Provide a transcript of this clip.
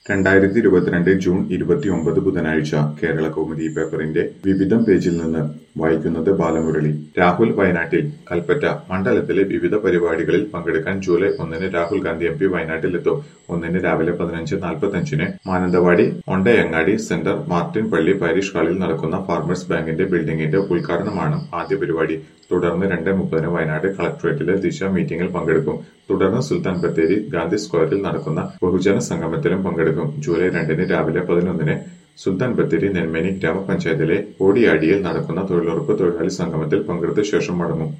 രണ്ടായിരത്തി ഇരുപത്തിരണ്ട് ജൂൺ ഇരുപത്തിയൊമ്പത് ബുധനാഴ്ച കേരള കൗമുദി പേപ്പറിന്റെ വിവിധം പേജിൽ നിന്ന് വായിക്കുന്നത് ബാലമുരളി രാഹുൽ വയനാട്ടിൽ കൽപ്പറ്റ മണ്ഡലത്തിലെ വിവിധ പരിപാടികളിൽ പങ്കെടുക്കാൻ ജൂലൈ ഒന്നിന് രാഹുൽ ഗാന്ധി എം പി വയനാട്ടിലെത്തും ഒന്നിന് രാവിലെ പതിനഞ്ച് നാൽപ്പത്തഞ്ചിന് മാനന്തവാടി ഒണ്ടയങ്ങാടി സെന്റർ മാർട്ടിൻ പള്ളി പാരിഷ് ഹാളിൽ നടക്കുന്ന ഫാർമേഴ്സ് ബാങ്കിന്റെ ബിൽഡിംഗിന്റെ ഉദ്ഘാടനമാണ് ആദ്യ പരിപാടി തുടർന്ന് രണ്ട് മുപ്പതിന് വയനാട് കളക്ടറേറ്റിലെ ദിശ മീറ്റിംഗിൽ പങ്കെടുക്കും തുടർന്ന് സുൽത്താൻ ബത്തേരി ഗാന്ധി സ്ക്വയറിൽ നടക്കുന്ന ബഹുജന സംഗമത്തിലും പങ്കെടുക്കും ജൂലൈ രണ്ടിന് രാവിലെ പതിനൊന്നിന് സുൽത്താൻ ബത്തേരി നെന്മേനി ഗ്രാമപഞ്ചായത്തിലെ ഓടിയാടിയിൽ നടക്കുന്ന തൊഴിലുറപ്പ് തൊഴിലാളി സംഗമത്തിൽ പങ്കെടുത്ത ശേഷം മടങ്ങും